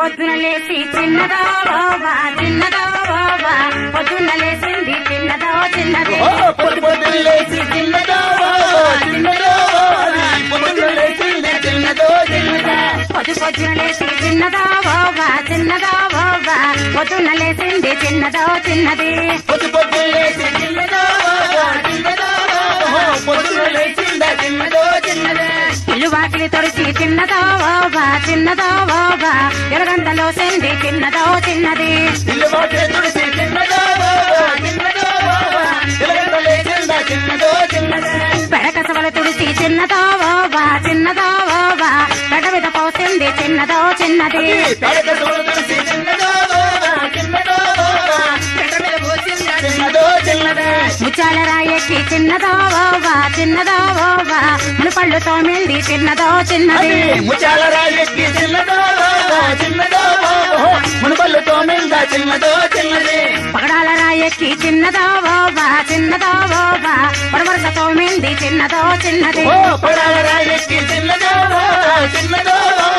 పొద్దున లేచి చిన్నదో బాబా చిన్నదో బాబా పొద్దున లేచింది చిన్నదో చిన్నది ఓ పొద్దు పొద్దున లేచి చిన్నదో చిన్నదో పొద్దున లేచింది చిన్నదో చిన్నదా పొద్దు పొద్దున లేచి చిన్నదో బాబా చిన్నదో బాబా పొద్దున లేచింది చిన్నదో చిన్నది పొద్దు పొద్దున లేచి చిన్నదో చిన్నదో పొద్దున లేచిందా చిన్నదో చిన్నదే ఇల్లు వాకిలి తొడిచి చిన్నదో బాబా చిన్నదో బాబా ఎరగంటలో సెంది చిన్నదో చిన్నది ఇల్లు వాకిలి తుడిసి చిన్నదో చిన్నదో ఎలుగంట లేచిందా చిన్నదో చిన్నదే పెడకసవల తుడిచి చిన్నదో బాబా చిన్నదో బాబా పెడ మీద పోసింది చిన్నదో చిన్నది తడక తోడు తుడిసి చిన్నదో చిన్నదో పెట్ట మీద పోసిందా చిన్నదో చిన్నదే ముచ్చాల రాయెక్కి చిన్నదో బాబా చిన్నదో బాబా మునుపళ్ళు తోమింది చిన్నదో చిన్నది ముచాల రాజెక్కి చిన్నదో చిన్నదో మునుపల్లు తోమిందా చిన్నదో చిన్నది పగడాల రాయెక్కి చిన్నదో బాబా చిన్నదో బాబా పొడవరస తోమింది చిన్నదో చిన్నది ఓ పడాల రాజెక్కి చిన్నదో చిన్నదో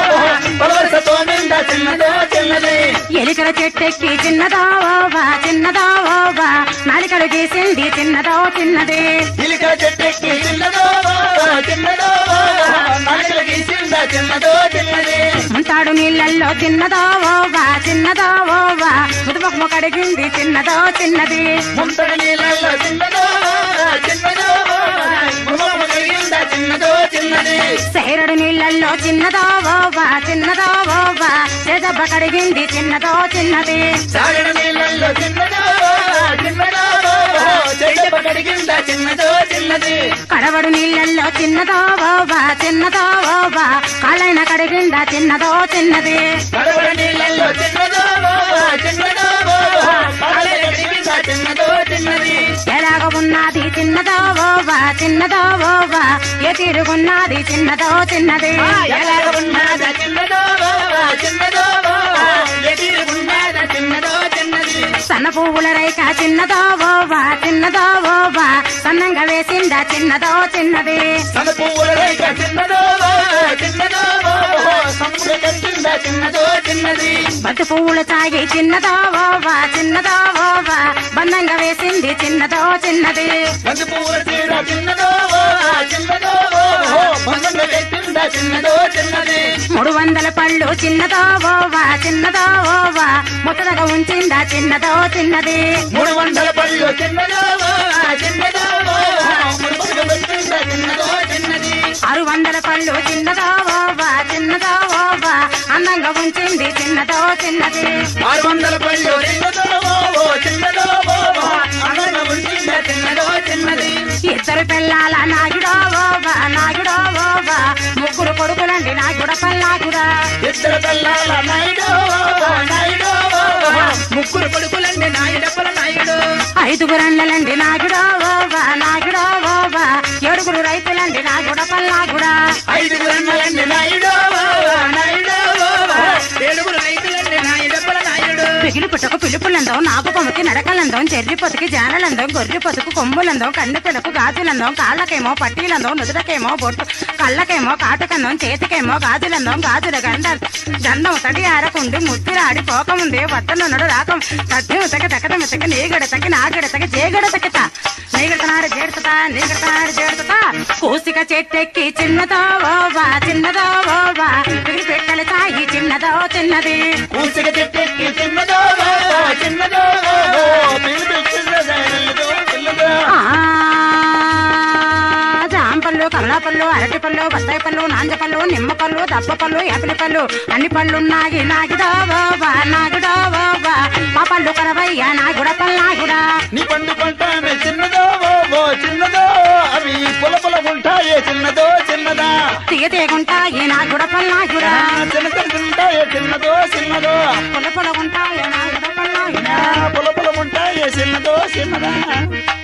పలవరస తోమిందా చిన్నదో చిన్నది ఎలికల చెట్టెక్కి చిన్నదో బాబా చిన్నదో బాబా నాలికలు గీసింది చిన్నదో చిన్నది ఇలిక చెట్టెక్కి చిన్నదో చిన్నదో నాలుగు గీసిందా చిన్నదో చిన్నది ముంతాడు నీళ్ళల్లో చిన్నదో బాబా చిన్నదో బాబా ముదుమొక్క కడిగింది చిన్నదో చిన్నది ముంతడి నీళ్ళల్లో చిన్నదో చిన్నదో ముఖము కలిగిందా చిన్నదో చిన్నది సేరడు నీళ్ళల్లో చిన్నదో బాబా చిన్నదో బాబా చేదబ్బ కడిగింది చిన్నదో చిన్నది సాగడ నీళ్ళల్లో చిన్నదో చిన్నదో చెడ్డ కడిగిందా చిన్నదో చిన్నది కడవడు నీళ్ళల్లో చిన్నదో బాబా చిన్నదో బాబా కాళ్ళైన కడిగిందా చిన్నదో చిన్నది కడవడ నీళ్ళల్లో చిన్నదో చిన్నదో కాళ్ళ కడిగిందా చిన్నదో చిన్నది ఎలాగ ఉన్నది చిన్నదో బాబా చిన్నదో బాబా ఏ తిరుగున్నది చిన్నదో చిన్నది ఎలాగ ఉన్నదా చిన్నదో చిన్నదో ఎదిరుగున్నదా చిన్నదో చిన్నది సన్న పువ్వుల రైక చిన్నదో బాబా చిన్నదో బాబా సన్నంగా వేసిందా చిన్నదో చిన్నది సన పువ్వుల రేఖ చిన్నదో చిన్నదో సముద్ర కట్టిందా చిన్నదో చిన్నది బతి పువ్వుల తాగి చిన్నదో బాబా చిన్నదో బాబా బంధంగా వేసింది చిన్నదో చిన్నది బంతి పువ్వుల తీర చిన్నదో చిన్నదో బంధంగా కట్టిందా చిన్నదో చిన్నది మూడు వందల పళ్ళు చిన్నదో బాబా చిన్నదో బాబా ముట్టదగా ఉంచిందా చిన్నదో చిన్నది మూడు వందల పళ్ళు చిన్నదో చిన్నదో ముడుపుగా పెట్టిందా చిన్నదో చిన్నది ఆరు వందల పళ్ళు చిన్నదో బాబా చిన్నదో బాబా అందంగా ఉంచింది చిన్నదో చిన్నది ఆరు వందల పళ్ళు చిన్నదో చిన్నదో అనంగా ఉంచిందా చిన్నదో చిన్నది ఇద్దరు పిల్లల నాయుడో బాబా నాయుడో బాబా ముగ్గురు కొడుకులండి నాయుడ పల్లాకుడా ఇద్దరు పిల్లల నాయుడు నాయుడు ముగ్గురు కొడుకులండి నాయుడప్పల నాయుడు ఐదుగురండ్లండి నాయుడో బాబా నాయుడో బాబా ఏడుగురు రైతులండి నాగుడ పల్లాకుడా ఐదుగురు అన్నలండి నాయుడు నాయుడు ఏడుగురు రైతులండి నాయుడప్పల నాయుడు పిగిలి పుట్టకు పిలుపులందం నాగు కొమ్మకి నడకలందం చెర్రి పొతికి జానలందం గొర్రె పొతుకు కొమ్ములందం కన్ను పిలకు గాజులందం కాళ్ళకేమో పట్టీలందం నుదురకేమో బొట్టు కళ్ళకేమో కాటుకందం చేతికేమో గాజులందం గాజుల గండ గంధం తడి ఆరకుండి ముద్దిరాడి పోకముందే వత్తనున్నడు రాకం తద్ది ఉతక తకట మితక నీగడతకి నాగడతకి జేగడతకిత నీగడతనాడు జేడుతా నీగడతనాడు జేడుతా కూసిక చెట్టెక్కి చిన్నదో ఓవా చిన్నదో ఓవా పిగిలి పెట్టల తాయి చిన్నదో చిన్నది కూసిక చెట్టెక్కి చిన్నదో చిన్నదో పిలుపు చిన్నదో చిన్నదో ఆ, జాంపళ్ళు కమలాపళ్ళు అరటిపళ్ళు బత్తాయి పళ్ళు నాంజపళ్ళు నిమ్మపళ్ళు దప్పపళ్ళు యాపిలి పళ్ళు అన్ని పళ్ళు నాగి నాగిడా బాబా నాగుడా బాబా మా పళ్ళు కరవయ్యా నాగుడ పల్లాగుడా నీ పండు పంటానే చిన్నదో ఓ చిన్నదో అవి పొల పొల ఉంటాయే చిన్నదో చిన్నదా తీగ తీగుంటాయి నాగుడ పల్లాగుడా చిన్న చిన్న ఉంటాయే చిన్నదో చిన్నదో పొల పొలగుంటాయి నాగుడ పల్లాగుడా పొల పొల ఉంటాయే చిన్నదో చిన్నదా